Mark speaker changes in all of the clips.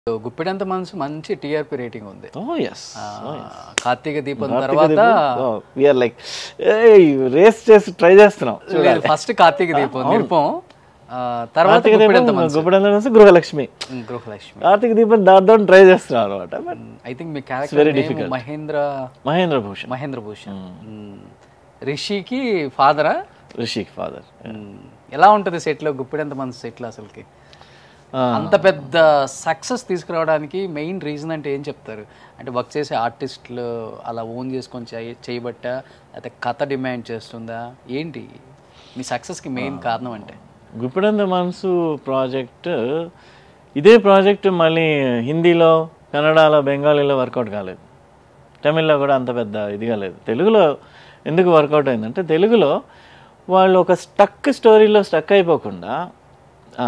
Speaker 1: గుప్పిడంత మనసు మంచి TRP rating ఉంది
Speaker 2: ఓ ఎస్
Speaker 1: ఆ, కార్తీక దీపం తర్వాత
Speaker 2: వీఆర్ లైక్ రేస్ చేసి ట్రై చేస్తున్నాం
Speaker 1: లేదు ఫస్ట్ కార్తీక దీపం నిరుపం ఆ, తర్వాత
Speaker 2: కార్తీక
Speaker 1: గుప్పిడంత
Speaker 2: దీపం
Speaker 1: మనసు
Speaker 2: గుప్పిడంత మనసు గృహలక్ష్మి
Speaker 1: ఉమ్, గృహలక్ష్మి
Speaker 2: కార్తీక దీపం దాంతో ట్రై చేస్తున్నాం అనమాట బట్
Speaker 1: ఐ థింక్ మీ క్యారెక్టర్ మహేంద్ర
Speaker 2: మహేంద్ర భూషణ్
Speaker 1: మహేంద్ర భూషణ్ ఉమ్. రిషికి ఫాదరా
Speaker 2: రిషిక్ ఫాదర్
Speaker 1: ఎలా ఉంటుంది సెట్లో గుప్పిడంత మనసు సెట్లో అసలుకి అంత పెద్ద సక్సెస్ తీసుకురావడానికి మెయిన్ రీజన్ అంటే ఏం చెప్తారు అంటే వర్క్ చేసే ఆర్టిస్టులు అలా ఓన్ చేసుకొని చేయ చేయబట్టా లేకపోతే కథ డిమాండ్ చేస్తుందా ఏంటి మీ సక్సెస్కి మెయిన్ కారణం అంటే
Speaker 2: గుప్పిడంత మనసు ప్రాజెక్ట్ ఇదే ప్రాజెక్ట్ మళ్ళీ హిందీలో కన్నడలో బెంగాలీలో వర్కౌట్ కాలేదు తమిళ్లో కూడా అంత పెద్ద ఇది కాలేదు తెలుగులో ఎందుకు వర్కౌట్ అయిందంటే తెలుగులో వాళ్ళు ఒక స్టక్ స్టోరీలో స్టక్ అయిపోకుండా ఆ,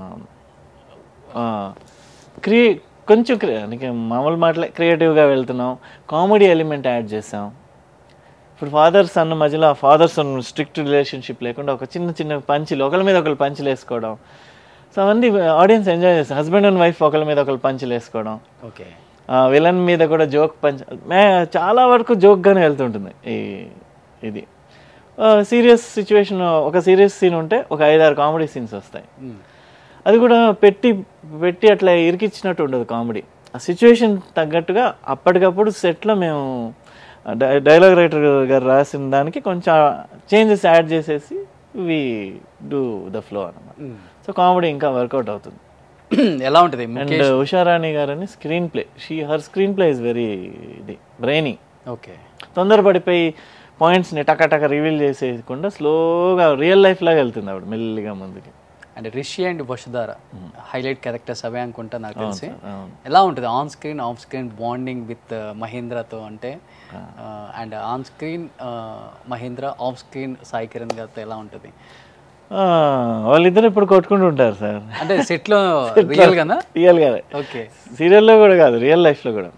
Speaker 2: ఆ, క్రియే కొంచెం క్రి- నీకు మామూలు మాటలే క్రియేటివ్గా వెళ్తున్నాం కామెడీ ఎలిమెంట్ యాడ్ చేసాం ఇప్పుడు ఫాదర్ సన్ మధ్యలో ఆ ఫాదర్ సన్ స్ట్రిక్ట్ రిలేషన్షిప్ లేకుండా ఒక చిన్న చిన్న పంచులు ఒకరి మీద ఒకరు పంచులు వేసుకోవడం సో అవన్నీ ఆడియన్స్ ఎంజాయ్ చేస్తారు హస్బెండ్ అండ్ వైఫ్ ఒకరి మీద ఒకరు పంచులు వేసుకోవడం
Speaker 1: ఓకే
Speaker 2: విలన్ మీద కూడా జోక్ పంచ్ మే చాలా వరకు జోక్గానే వెళ్తుంటుంది ఈ ఇది సీరియస్ సిచ్యువేషన్ ఒక సీరియస్ సీన్ ఉంటే ఒక ఐదారు కామెడీ సీన్స్ వస్తాయి అది కూడా పెట్టి పెట్టి అట్లా ఇరికిచ్చినట్టు ఉండదు కామెడీ ఆ సిచ్యువేషన్ తగ్గట్టుగా అప్పటికప్పుడు సెట్లో మేము డైలాగ్ రైటర్ గారు రాసిన దానికి కొంచెం చేంజెస్ యాడ్ చేసేసి వి డూ ద ఫ్లో అన్నమాట సో కామెడీ ఇంకా వర్కౌట్ అవుతుంది
Speaker 1: ఎలా ఉంటుంది
Speaker 2: అండ్ ఉషారాణి గారని screenplay she her screenplay is very ఇది బ్రెయినీ
Speaker 1: ఓకే
Speaker 2: తొందరపడిపోయి పాయింట్స్ని టక టక రివీల్ చేసేయకుండా స్లోగా రియల్ లైఫ్ లాగా వెళ్తుంది ఆవిడ మెల్లిగా ముందుకి
Speaker 1: అంటే Rishi and Vasudhara highlight characters అవే అనుకుంటా నాకు తెలిసి
Speaker 2: అవును.
Speaker 1: ఎలా ఉంటుంది on screen off screen bonding with మహేంద్రతో అంటే and on screen Mahendra off screen Sai Kiran గారితో ఎలా ఉంటుంది
Speaker 2: ఆ, వాళ్ళిద్దరు ఇప్పుడు కొట్టుకుంటూ ఉంటారు సార్
Speaker 1: అంటే సెట్లో రియల్ గానా
Speaker 2: రియల్గానే
Speaker 1: ఓకే
Speaker 2: సీరియల్లో కూడా కాదు రియల్ లైఫ్లో కూడా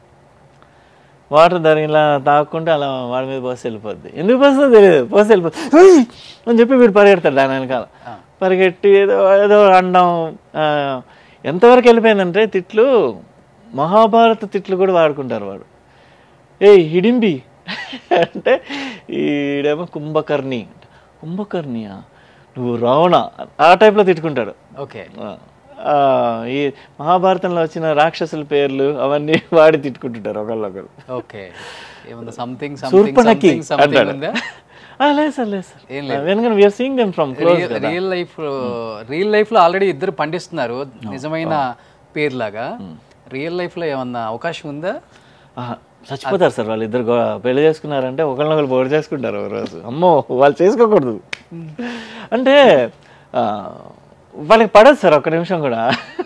Speaker 2: వాటర్ దాని ఇలా తాక్కుంటే అలా వాడి మీద పోసి వెళ్ళిపోద్ది ఎందుకు పోస్తుందో తెలియదు పోసి వెళ్ళిపోద్ది "ఉయ్!" అని చెప్పి వీడు పరిగెడతాడు దాని వెనకాల పరిగెట్టి ఏదో ఏదో అండం ఆ, ఎంతవరకు వెళ్ళిపోయిందంటే తిట్లు మహాభారత తిట్లు కూడా వాడుకుంటారు వాడు ఏయ్ హిడింబి అంటే ఈడేమో కుంభకర్ణి కుంభకర్ణియా నువ్వు రావణ ఆ టైప్లో తిట్టుకుంటాడు
Speaker 1: ఓకే
Speaker 2: ఆ, ఆ, ఈ మహాభారతంలో వచ్చిన రాక్షసుల పేర్లు అవన్నీ వాడి తిట్టుకుంటుంటారు ఒకళ్ళొకరు
Speaker 1: ఓకే ఏమన్నా something something
Speaker 2: Shurpanakhi
Speaker 1: something something
Speaker 2: అంటాడు.
Speaker 1: ఉందా
Speaker 2: ఆ, లేదు సార్ లేదు సార్ ఎందుకంటే we're seeing them from close
Speaker 1: real life real life లో ఆల్రెడీ ఇద్దరు పండిస్తున్నారు నిజమైన పేర్లాగా రియల్ లైఫ్ లో ఏమన్నా అవకాశం ఉందా
Speaker 2: చచ్చిపోతారు సార్ వాళ్ళు ఇద్దరు గో- పెళ్లి చేసుకున్నారంటే ఒకళ్ళనొకరు బోర్డు చేసుకుంటారు ఒక రోజు అమ్మో వాళ్ళు చేసుకోకూడదు అంటే ఆ, వాళ్ళకి పడదు సార్ ఒక్క నిమిషం కూడా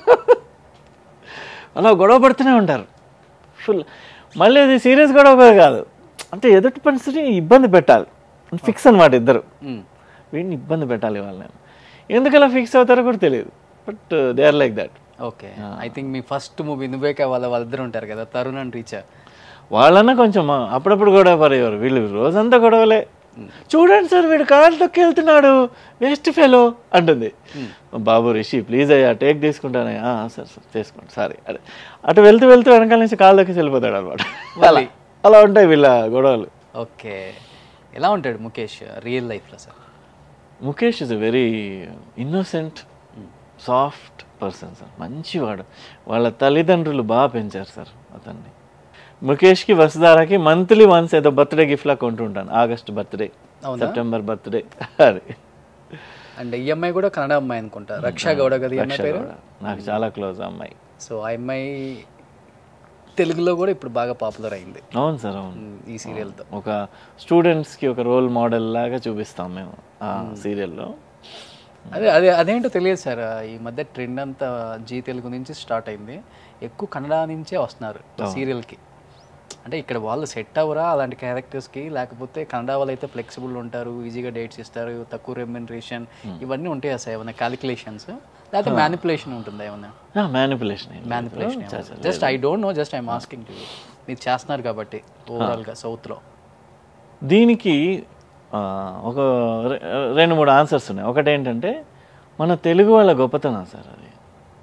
Speaker 2: అలా గొడవ పడుతూనే ఉంటారు ఫుల్ మళ్ళీ అది సీరియస్ గొడవ కూడా కాదు అంటే ఎదుటి పరిస్థితి ఇబ్బంది పెట్టాలి ఫిక్స్ అనమాట ఇద్దరు
Speaker 1: మ్మ్.
Speaker 2: వీడిని ఇబ్బంది పెట్టాలి వాళ్ళని ఎందుకు అలా ఫిక్స్ అవుతారో కూడా తెలియదు but they are like that
Speaker 1: okay I think మీ ఫస్ట్ మూవీ నువ్వేక వాళ్ళ వాళ్ళిద్దరు ఉంటారు కదా తరుణ్ అండ్ రీచా
Speaker 2: వాళ్ళన్నా కొంచెం అప్పుడప్పుడు గొడవ పడేవారు వీళ్ళు రోజంతా గొడవలే చూడండి సార్ వీడు కాలు తొక్కి వెళ్తున్నాడు వేస్ట్ ఫెలో అంటుంది బాబు రిషి ప్లీజ్ అయ్యా టేక్ తీసుకుంటానే "ఆ, సార్ సార్ తీసుకోండి సారీ అదే అటు వెళ్తూ వెళ్తూ వెనకాల నుంచి కాలు తొక్కి వెళ్ళిపోతాడు అనమాట అలా అలా ఉంటాయి వీళ్ళ గొడవలు
Speaker 1: ఓకే ఎలా ఉంటాడు ముఖేష్ రియల్ లైఫ్లో sir
Speaker 2: Mukesh is very innocent soft person sir మంచివాడు వాళ్ళ తల్లిదండ్రులు బాగా పెంచారు సార్ అతన్ని ముఖేష్కి వసుధారకి మంత్లీ వన్స్ ఏదో బర్త్డే గిఫ్ట్లా కొంటుంటాను ఆగస్ట్ బర్త్డే
Speaker 1: అవునా?
Speaker 2: సెప్టెంబర్ బర్త్డే అది
Speaker 1: అండ్ ఈ అమ్మాయి కూడా కన్నడ అమ్మాయి అనుకుంటా రక్షా గౌడ కదా ఈ అమ్మాయి పేరు
Speaker 2: నాకు చాలా క్లోజ్ అమ్మాయి
Speaker 1: సో ఆ అమ్మాయి తెలుగులో కూడా ఇప్పుడు బాగా పాపులర్ అయింది
Speaker 2: అవును సార్ అవును
Speaker 1: మ్, ఈ సీరియల్తో
Speaker 2: ఒక స్టూడెంట్స్కి ఒక రోల్ మోడల్ లాగా చూపిస్తాం మేము ఆ సీరియల్లో
Speaker 1: అదే అదే అదేంటో తెలియదు సార్ ఈ మధ్య ట్రెండ్ అంతా జీ తెలుగు నుంచి స్టార్ట్ అయింది ఎక్కువ కన్నడ నుంచే వస్తున్నారు సీరియల్కి అంటే ఇక్కడ వాళ్ళు సెట్ అవ్వరా అలాంటి క్యారెక్టర్స్కి లేకపోతే కన్నడ వాళ్ళు అయితే ఫ్లెక్సిబుల్ ఉంటారు ఈజీగా డేట్స్ ఇస్తారు తక్కువ రెమ్యునరేషన్ ఇవన్నీ ఉంటాయా సార్ ఏమైనా క్యాలిక్యులేషన్స్ లేకపోతే మ్యానిపులేషన్ ఉంటుందా ఏమైనా
Speaker 2: manipulation
Speaker 1: manipulation just I don't know just I'm asking to మీరు చేస్తున్నారు కాబట్టి ఓవరాల్గా సౌత్లో
Speaker 2: దీనికి ఆ, ఒక రె- రెండు మూడు ఆన్సర్స్ ఉన్నాయి ఒకటి ఏంటంటే మన తెలుగు వాళ్ళ గొప్పతనం సార్ అది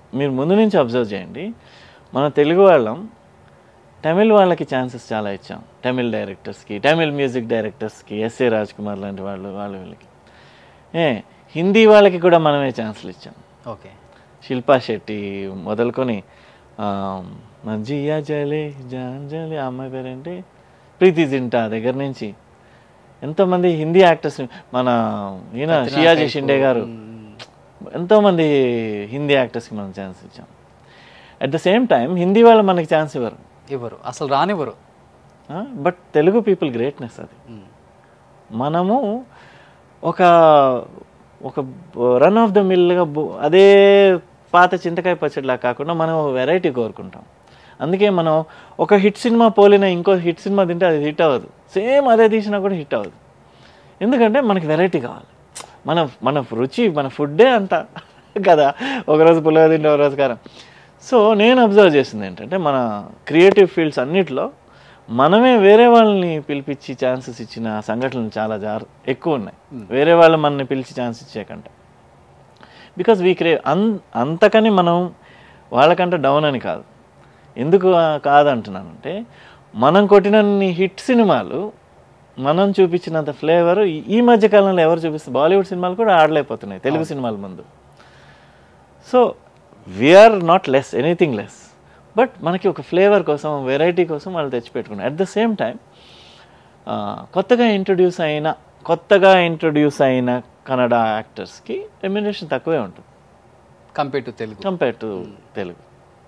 Speaker 2: మీరు ముందు నుంచి అబ్జర్వ్ చేయండి మన తెలుగు వాళ్ళం తమిళ్ వాళ్ళకి ఛాన్సెస్ చాలా ఇచ్చాం తమిళ్ డైరెక్టర్స్కి తమిళ్ మ్యూజిక్ డైరెక్టర్స్కి ఎస్ఏ రాజ్ కుమార్ లాంటి వాళ్ళు వాళ్ళ వీళ్ళకి ఏ హిందీ వాళ్ళకి కూడా మనమే ఛాన్సులు ఇచ్చాం
Speaker 1: ఓకే
Speaker 2: శిల్పా శెట్టి మొదలుకొని ఆ, జియా జలే జాన్ జలే ఆ అమ్మాయి పేరేంటి ప్రీతి జింటా దగ్గర నుంచి ఎంతోమంది హిందీ యాక్టర్స్ మన ఈయన షియాజీ షిండే గారు ఎంతోమంది హిందీ యాక్టర్స్కి మనం ఛాన్స్ ఇచ్చాం at the same time Hindi వాళ్ళు మనకి ఛాన్స్ ఇవ్వరు
Speaker 1: ఇవ్వరు అసలు రానివ్వరు
Speaker 2: బట్ తెలుగు పీపుల్ గ్రేట్నెస్ అది
Speaker 1: మ్మ్.
Speaker 2: మనము ఒక ఒక రన్ ఆఫ్ ద మిల్గా అదే పాత చింతకాయ పచ్చడిలా కాకుండా మనం వెరైటీ కోరుకుంటాం అందుకే మనం ఒక హిట్ సినిమా పోలిన ఇంకో హిట్ సినిమా తింటే అది హిట్ అవ్వదు సేమ్ అదే తీసినా కూడా హిట్ అవ్వదు ఎందుకంటే మనకి వెరైటీ కావాలి మన మన రుచి మన ఫుడ్డే అంత కదా ఒకరోజు పుల్లగా తింటే ఒక రోజు కారం సో నేను అబ్జర్వ్ చేసింది ఏంటంటే మన క్రియేటివ్ ఫీల్డ్స్ అన్నిట్లో మనమే వేరే వాళ్ళని పిలిపించి ఛాన్సెస్ ఇచ్చిన సంఘటనలు చాలా జార్ ఎక్కువ ఉన్నాయి వేరే వాళ్ళు మనని పిలిచి ఛాన్స్ ఇచ్చే కంటే బికాజ్ వీ క్రే అన్ అంతకని మనం వాళ్ళకంటే డౌన్ అని కాదు ఎందుకు ఆ కాదంటున్నానంటే మనం కొట్టినన్ని హిట్ సినిమాలు మనం చూపించినంత ఫ్లేవర్ ఈ మధ్య కాలంలో ఎవరు చూపిస్తారు బాలీవుడ్ సినిమాలు కూడా ఆడలేకపోతున్నాయి తెలుగు సినిమాల ముందు so we're not less anything less but మనకి ఒక ఫ్లేవర్ కోసం వెరైటీ కోసం వాళ్ళు తెచ్చిపెట్టుకున్నారు అట్ ద సేమ్ టైం కొత్తగా ఇంట్రొడ్యూస్ అయిన కొత్తగా ఇంట్రొడ్యూస్ అయిన కన్నడ యాక్టర్స్కి రెమ్యునరేషన్ తక్కువే ఉంటుంది
Speaker 1: compare to Telugu
Speaker 2: compare to Telugu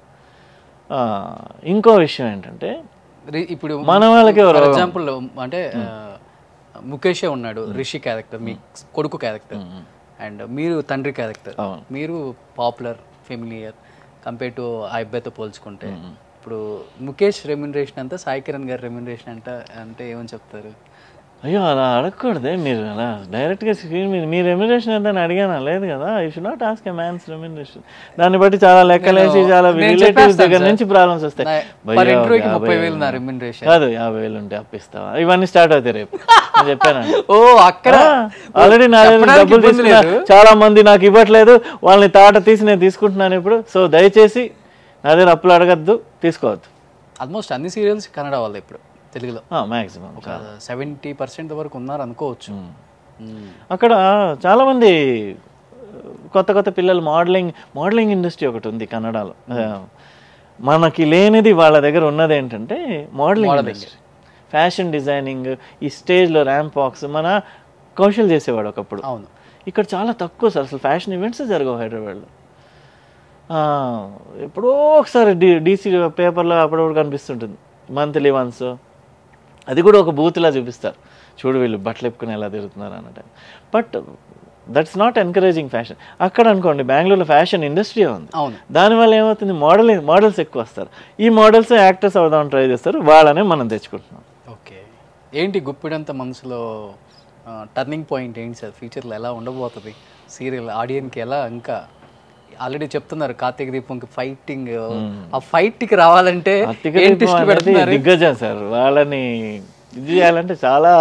Speaker 2: ఆ, ఇంకో విషయం ఏంటంటే
Speaker 1: రి- ఇప్పుడు
Speaker 2: మన వాళ్ళకి
Speaker 1: ఫర్
Speaker 2: ఎవరో-
Speaker 1: ఎగ్జాంపుల్ అంటే ఆ, ముఖేషే ఉన్నాడు రిషి క్యారెక్టర్ మీ కొడుకు క్యారెక్టర్ అండ్ మీరు తండ్రి క్యారెక్టర్
Speaker 2: అవును.
Speaker 1: మీరు పాపులర్ ఫెమిలియర్ కంపేర్ టు ఆ అబ్బాయితో పోల్చుకుంటే ఇప్పుడు ముఖేష్ రెమ్యునరేషన్ అంతా సాయి కిరణ్ గారి రెమ్యునరేషన్ అంట అంటే ఏమని చెప్తారు
Speaker 2: అయ్యో అలా అడగకూడదే మీరు అలా డైరెక్ట్గా స్క్రీన్ మీద మీ రెమ్యునరేషన్ ఎంత అని అడిగానా లేదు కదా I should not ask a man's remuneration దాన్ని బట్టి చాలా లెక్కలేసి చాలా
Speaker 1: నేను
Speaker 2: రిలేటివ్స్
Speaker 1: చెప్పేస్తాను
Speaker 2: దగ్గర
Speaker 1: సార్.
Speaker 2: నుంచి ప్రాబ్లమ్స్ వస్తాయి
Speaker 1: నా-
Speaker 2: భయ్యా,
Speaker 1: per interview కి
Speaker 2: యాభై
Speaker 1: ముప్పై వేలు
Speaker 2: వేలు
Speaker 1: నా రెమ్యునరేషన్
Speaker 2: కాదు యాభై వేలు ఉంటే అప్పిస్తావా ఇవన్నీ స్టార్ట్ అవుతాయి రేపు నేను చెప్పాను
Speaker 1: ఓ అక్కడ
Speaker 2: ఆల్రెడీ నా దగ్గర
Speaker 1: చెప్పడానికి
Speaker 2: డబ్బులు
Speaker 1: ఇబ్బంది
Speaker 2: తీసుకున్నా
Speaker 1: లేదు.
Speaker 2: చాలా మంది నాకు ఇవ్వట్లేదు వాళ్ళని తాట తీసి నేను తీసుకుంటున్నాను ఇప్పుడు సో దయచేసి నా దగ్గర అప్పులు అడగద్దు తీసుకోవద్దు
Speaker 1: ఆల్మోస్ట్ అన్ని సీరియల్స్ కన్నడ వాళ్ళు ఇప్పుడు తెలుగులో
Speaker 2: మ్యాక్సిమం
Speaker 1: ఒక సెవెంటీ పర్సెంట్ వరకు ఉన్నారు అనుకోవచ్చు మ్మ్.
Speaker 2: అక్కడ చాలామంది కొత్త కొత్త పిల్లలు మోడలింగ్ మోడలింగ్ ఇండస్ట్రీ ఒకటి ఉంది కన్నడలో ఆ, మనకి లేనిది వాళ్ళ దగ్గర ఉన్నది ఏంటంటే మోడలింగ్ ఇండస్ట్రీ ఫ్యాషన్ డిజైనింగ్ ఈ స్టేజ్లో ర్యాంప్ వాక్స్ మన కౌశల్ చేసేవాడు ఒకప్పుడు
Speaker 1: అవును
Speaker 2: ఇక్కడ చాలా తక్కువ సార్ అసలు ఫ్యాషన్ ఈవెంట్స్ జరగవు హైదరాబాద్లో ఆ, ఎప్పుడో ఒకసారి డి డీసీ పేపర్లో అప్పుడప్పుడు కనిపిస్తుంటుంది మంత్లీ వన్స్ అది కూడా ఒక బూత్లా చూపిస్తారు చూడు వీళ్ళు బట్టలు ఎప్పుకుని ఎలా తిరుగుతున్నారు అన్నట్టు but that's not encouraging fashion అక్కడ అనుకోండి బెంగళూరులో ఫ్యాషన్ ఇండస్ట్రీ ఉంది
Speaker 1: అవును
Speaker 2: దానివల్ల ఏమవుతుంది మోడలింగ్ మోడల్స్ ఎక్కువ వస్తారు ఈ మోడల్స్ యాక్టర్స్ అవుదామని ట్రై చేస్తారు వాళ్ళనే మనం తెచ్చుకుంటున్నాం
Speaker 1: ఓకే ఏంటి గుప్పిడంత మనసులో టర్నింగ్ పాయింట్ ఏంటి సార్ ఫ్యూచర్లో ఎలా ఉండబోతుంది సీరియల్ ఆడియన్కి ఎలా ఇంకా ఆల్రెడీ చెప్తున్నారు కార్తీక దీపంకి ఫైటింగ్ ఆ fight కి రావాలంటే
Speaker 2: అతిక
Speaker 1: ఏం
Speaker 2: దీపం
Speaker 1: twist
Speaker 2: అనేది
Speaker 1: పెడుతున్నారు
Speaker 2: దిగ్గజం సార్ వాళ్ళని ఇది చేయాలంటే చాలా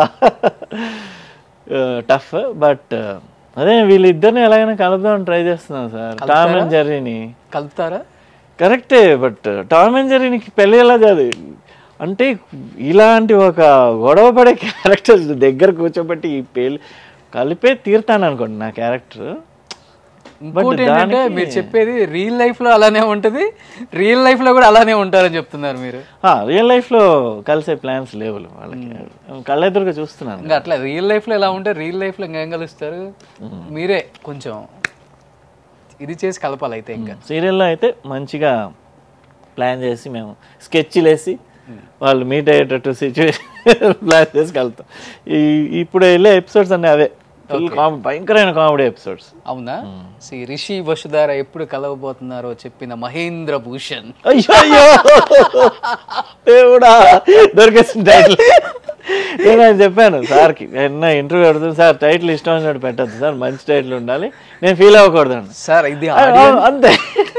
Speaker 2: టఫ్ బట్ అదే వీళ్ళిద్దరిని ఎలాగైనా కలుపుదామని ట్రై చేస్తున్నాం సార్ టామ్ అండ్ జెర్రీని
Speaker 1: కలుపుతారా
Speaker 2: కరెక్టే బట్ టామ్ అండ్ జెర్రీనికి పెళ్ళి ఎలా కాదు అంటే ఇలాంటి ఒక గొడవ పడే క్యారెక్టర్స్ దగ్గర కూర్చోబెట్టి ఈ పెళ్ళి కలిపే తీరుతాను అనుకోండి నా క్యారెక్టర్
Speaker 1: ఇంకోటి ఏంటంటే మీరు చెప్పేది రియల్ లైఫ్ లో అలానే ఉంటది రియల్ లైఫ్ లో కూడా అలానే ఉంటారని చెప్తున్నారు మీరు
Speaker 2: రియల్ లైఫ్లో కలిసే ప్లాన్స్ లేవు వాళ్ళకి కళ్ళెదురుగా చూస్తున్నాను
Speaker 1: ఇంకా అట్లా రియల్ లైఫ్ లో ఎలా ఉంటే రియల్ లైఫ్ లో ఇంకా ఏం కలుస్తారు మీరే కొంచెం ఇది చేసి కలపాలి అయితే ఇంకా
Speaker 2: సీరియల్లో అయితే మంచిగా ప్లాన్ చేసి మేము స్కెచ్లు వేసి వాళ్ళు మీట్ అయ్యేటట్టు సిచ్యువేషన్ ప్లాన్ చేసి కలుతాం ఈ ఇప్పుడు వెళ్ళే ఎపిసోడ్స్ అన్నీ అవే ఫుల్ కామెడీ భయంకరమైన కామెడీ ఎపిసోడ్స్
Speaker 1: అవునా సి రిషి వసుధార ఎప్పుడు కలవబోతున్నారో చెప్పిన మహేంద్ర భూషణ్
Speaker 2: అయ్యో అయ్యో దేవుడా దొరికేసిన టైటిల్ నేను ఆయన చెప్పాను సార్కి ఎన్న ఇంటర్వ్యూ పెడుతుంది సార్ టైటిల్ ఇష్టం వచ్చినట్టు పెట్టద్దు సార్ మంచి టైటిల్ ఉండాలి నేను ఫీల్ అవ్వకూడదు అన్న.
Speaker 1: సార్ ఇది
Speaker 2: అవును, అంతే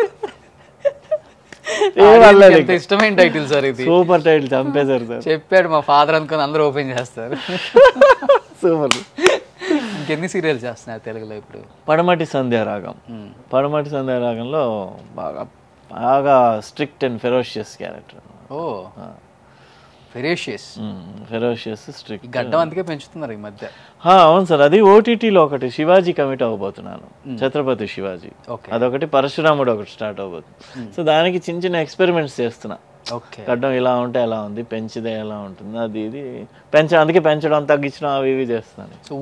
Speaker 2: ఏం అనలేదు
Speaker 1: ఎంత ఇష్టమైన టైటిల్ సార్ ఇది
Speaker 2: సూపర్ టైటిల్ చంపేశారు సార్
Speaker 1: చెప్పాడు మా ఫాదర్ అనుకుని అందరూ ఓపెన్ చేస్తారు
Speaker 2: సూపర్
Speaker 1: ఇంకెన్ని సీరియల్స్ చేస్తున్నారు తెలుగులో ఇప్పుడు
Speaker 2: పడమటి సంధ్యారాగం
Speaker 1: మ్మ్.
Speaker 2: పడమటి సంధ్యారాగంలో బాగా బాగా స్ట్రిక్ట్ అండ్ ఫెరోషియస్ క్యారెక్టర్
Speaker 1: ఓ ఫెరేషియస్
Speaker 2: ఫెరోషియస్
Speaker 1: ఈ
Speaker 2: స్ట్రిక్ట్
Speaker 1: గడ్డం అందుకే పెంచుతున్నారు ఈ మధ్య
Speaker 2: అవును సార్ అది ఓటీటీలో ఒకటి శివాజీ కమిట్ అవ్వబోతున్నాను ఛత్రపతి శివాజీ
Speaker 1: ఓకే
Speaker 2: అదొకటి పరశురాముడు ఒకటి స్టార్ట్ అవబోతుంది సో దానికి చిన్న చిన్న ఎక్స్పెరిమెంట్స్ చేస్తున్నా
Speaker 1: ఓకే
Speaker 2: గడ్డం ఇలా ఉంటే ఎలా ఉంది పెంచితే ఎలా ఉంటుంది అది ఇది పెంచ అందుకే పెంచడం తగ్గించడం అవి ఇవి చేస్తాను
Speaker 1: సో